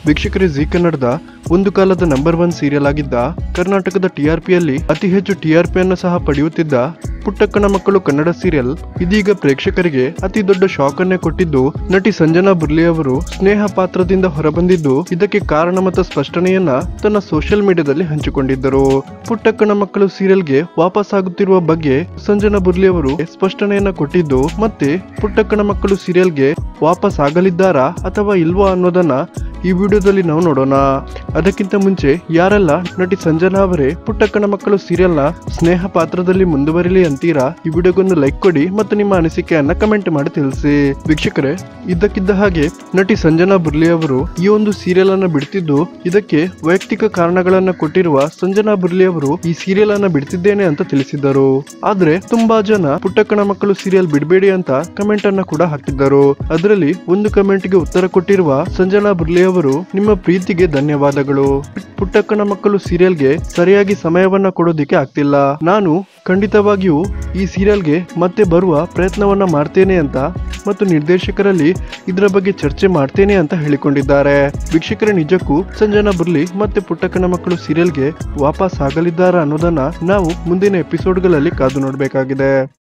ವೀಕ್ಷಕರೇ ಜಿ ಕನ್ನಡದ ಒಂದು ಕಾಲದ ನಂಬರ್ ಒನ್ ಸೀರಿಯಲ್ ಆಗಿದ್ದ ಕರ್ನಾಟಕದ ಟಿಆರ್ಪಿಯಲ್ಲಿ ಅತಿ ಹೆಚ್ಚು ಟಿಆರ್ಪಿಯನ್ನು ಸಹ ಪಡೆಯುತ್ತಿದ್ದ ಪುಟ್ಟಕ್ಕನ ಮಕ್ಕಳು ಕನ್ನಡ ಸೀರಿಯಲ್ ಇದೀಗ ಪ್ರೇಕ್ಷಕರಿಗೆ ಅತಿ ದೊಡ್ಡ ಶಾಕ್ ಅನ್ನೇ ಕೊಟ್ಟಿದ್ದು ನಟಿ ಸಂಜನಾ ಬುರ್ಲಿ ಅವರು ಸ್ನೇಹ ಪಾತ್ರದಿಂದ ಹೊರಬಂದಿದ್ದು ಇದಕ್ಕೆ ಕಾರಣ ಮತ್ತು ಸ್ಪಷ್ಟನೆಯನ್ನ ತನ್ನ ಸೋಷಿಯಲ್ ಮೀಡಿಯಾದಲ್ಲಿ ಹಂಚಿಕೊಂಡಿದ್ದರು ಪುಟ್ಟಕ್ಕನ ಮಕ್ಕಳು ಸೀರಿಯಲ್ಗೆ ವಾಪಸ್ ಆಗುತ್ತಿರುವ ಬಗ್ಗೆ ಸಂಜನಾ ಬುರ್ಲಿ ಅವರು ಸ್ಪಷ್ಟನೆಯನ್ನ ಕೊಟ್ಟಿದ್ದು ಮತ್ತೆ ಪುಟ್ಟಕ್ಕನ ಮಕ್ಕಳು ಸೀರಿಯಲ್ಗೆ ವಾಪಸ್ ಆಗಲಿದ್ದಾರಾ ಅಥವಾ ಇಲ್ವಾ ಅನ್ನೋದನ್ನ ಈ ವಿಡಿಯೋದಲ್ಲಿ ನಾವು ನೋಡೋಣ ಅದಕ್ಕಿಂತ ಮುಂಚೆ ಯಾರೆಲ್ಲ ನಟಿ ಸಂಜನಾ ಅವರೇ ಪುಟ್ಟಕ್ಕನ ಮಕ್ಕಳು ಸೀರಿಯಲ್ನ ಸ್ನೇಹ ಪಾತ್ರದಲ್ಲಿ ಮುಂದುವರಿಲಿ ಅಂತೀರಾ ಈ ವಿಡಿಯೋಗೊಂದು ಲೈಕ್ ಕೊಡಿ ಮತ್ತು ನಿಮ್ಮ ಅನಿಸಿಕೆಯನ್ನ ಕಮೆಂಟ್ ಮಾಡಿ ತಿಳಿಸಿ ವೀಕ್ಷಕರೇ ಇದ್ದಕ್ಕಿದ್ದ ಹಾಗೆ ನಟಿ ಸಂಜನಾ ಬುರ್ಲಿ ಅವರು ಈ ಒಂದು ಸೀರಿಯಲ್ ಅನ್ನ ಬಿಡ್ತಿದ್ದು ಇದಕ್ಕೆ ವೈಯಕ್ತಿಕ ಕಾರಣಗಳನ್ನ ಕೊಟ್ಟಿರುವ ಸಂಜನಾ ಬುರ್ಲಿ ಅವರು ಈ ಸೀರಿಯಲ್ ಅನ್ನ ಬಿಡ್ತಿದ್ದೇನೆ ಅಂತ ತಿಳಿಸಿದ್ದರು ಆದ್ರೆ ತುಂಬಾ ಜನ ಪುಟ್ಟಕ್ಕನ ಮಕ್ಕಳು ಸೀರಿಯಲ್ ಬಿಡಬೇಡಿ ಅಂತ ಕಮೆಂಟ್ ಅನ್ನ ಕೂಡ ಹಾಕಿದ್ದರು ಅದರಲ್ಲಿ ಒಂದು ಕಮೆಂಟ್ ಗೆ ಉತ್ತರ ಕೊಟ್ಟಿರುವ ಸಂಜನಾ ಬುರ್ಲಿ ಅವರು ನಿಮ್ಮ ಪ್ರೀತಿಗೆ ಧನ್ಯವಾದಗಳು ಪುಟ್ಟಕ್ಕನ ಮಕ್ಕಳು ಸೀರಿಯಲ್ಗೆ ಸರಿಯಾಗಿ ಸಮಯವನ್ನ ಕೊಡೋದಿಕ್ಕೆ ಆಗ್ತಿಲ್ಲ ನಾನು ಖಂಡಿತವಾಗಿಯೂ ಈ ಸೀರಿಯಲ್ಗೆ ಮತ್ತೆ ಬರುವ ಪ್ರಯತ್ನವನ್ನ ಮಾಡ್ತೇನೆ ಅಂತ ಮತ್ತು ನಿರ್ದೇಶಕರಲ್ಲಿ ಇದರ ಬಗ್ಗೆ ಚರ್ಚೆ ಮಾಡ್ತೇನೆ ಅಂತ ಹೇಳಿಕೊಂಡಿದ್ದಾರೆ ವೀಕ್ಷಕರ ನಿಜಕ್ಕೂ ಸಂಜನಾ ಬುರ್ಲಿ ಮತ್ತೆ ಪುಟ್ಟಕ್ಕನ ಮಕ್ಕಳು ಸೀರಿಯಲ್ಗೆ ವಾಪಸ್ ಆಗಲಿದ್ದಾರಾ ಅನ್ನೋದನ್ನ ನಾವು ಮುಂದಿನ ಎಪಿಸೋಡ್ಗಳಲ್ಲಿ ಕಾದು ನೋಡಬೇಕಾಗಿದೆ